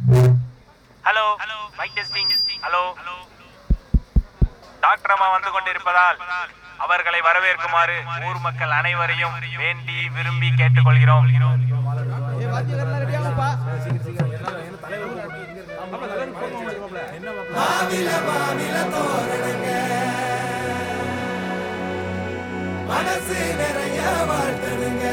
hello mike testing hello doctor அம்மா வந்து கொண்டிருப்பதால் அவர்களை வரவேற்குமாறு ஊர் மக்கள் அனைவரையும் வேண்டி விரும்பி கேட்டுக்கொள்கிறோம் மனசு நிறைய வாழ்த்தனுங்க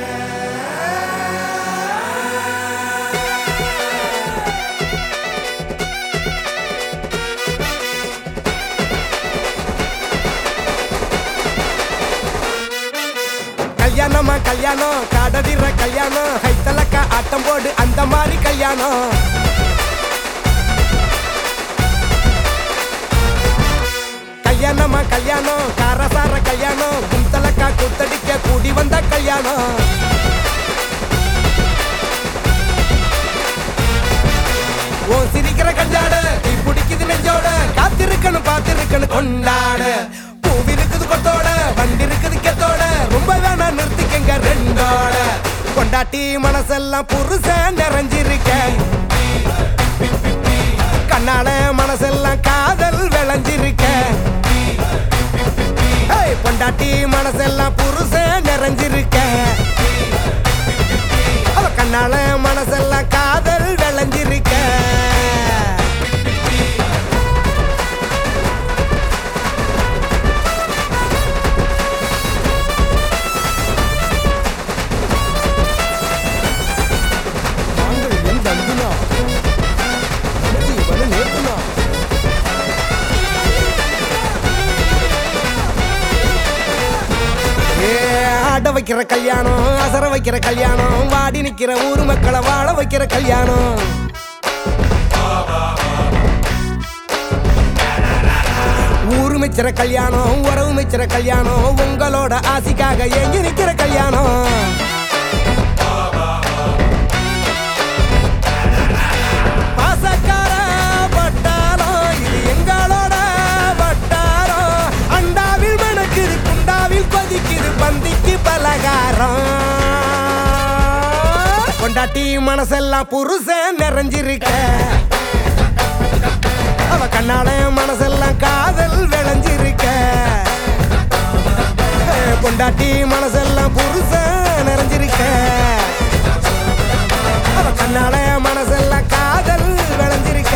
கல்யாணமா கல்யாணம் காடடிற கல்யாணம் ஹைத்தலக்கா ஆட்டம் போடு அந்த மாதிரி கல்யாணம் கல்யாணமா கல்யாணம் காரசார கல்யாணம் குந்தலக்கா குத்தடிக்க கூடி வந்த கல்யாணம் ஓ சிரிக்கிற கஞ்சாட நீ பிடிக்குது நெஞ்சோட காத்திருக்கணும் பார்த்திருக்கணும் கொண்டாட பூவி இருக்குது கொத்தோட வண்டி இருக்குது கெத்தோட ரொம்ப வேணா நிறுத்திக்கங்க ரெண்டோட கொண்டாட்டி மனசெல்லாம் புருஷன் நிறைஞ்சிருக்க கண்ணால மனசெல்லாம் காதல் விளைஞ்சிருக்க ஏய், பொண்டாட்டி மனசெல்லாம் புருஷன் நிறைஞ்சிருக்க அவ கண்ணால மனசெல்லாம் காதல் விளைஞ்சிருக்க மாங்கல்யம் தந்துனா ஜீவன நேத்துனா ஏ, ஆட வைக்கிற கல்யாணம் அசர வைக்கிற கல்யாணம் வாடி நிக்கிற ஊர் மக்களை வாழ வைக்கிற கல்யாணம் ஊரு மிச்சிற கல்யாணம் உறவு மிச்சிற கல்யாணம் உங்களோட ஆசைக்காக எங்கி நிக்கிற கல்யாணம் பாசக்கார பட்டாளம் இது எங்களோட வட்டாரம் அண்டாவில் மணக்குது குண்டாவில் கொதிக்குது பந்திக்கு பலகாரம் கொண்டாட்டி மனசெல்லாம் புருஷன் நிறைஞ்சிருக்க அவ கண்ணால மனசெல்லாம் காதல் விளைஞ்சிருக்க கொண்டாட்டி மனசெல்லாம் புருஷன் நிறைஞ்சிருக்க அவ கண்ணால மனசெல்லாம் காதல் விளைஞ்சிருக்க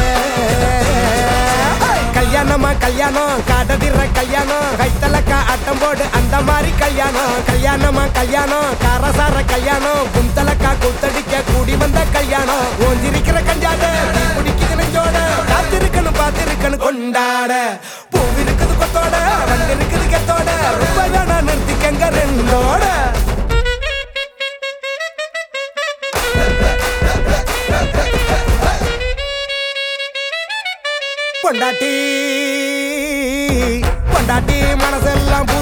கல்யாணமா கல்யாணம் காடதிற கல்யாணம் கைத்தலக்கா ஆட்டம் போடு அந்த மாதிரி கல்யாணம் கல்யாணமா கல்யாணம் காரசார கல்யாணம் குந்தலக்கா குத்தடிக்க கூடி வந்த கல்யாணம் ஓஞ்சிருக்கிற கஞ்சாட குடிக்குது நெஞ்சோட காத்திருக்கணும் பார்த்திருக்கணும் கொண்டாட பூ இருக்குது கொத்தோட வண்டு இருக்குது கெத்தோட ரொம்ப வேணா நிறுத்திக்கங்க ரெண்டோட பொண்டாட்டி பொண்டாட்டி மனசெல்லாம்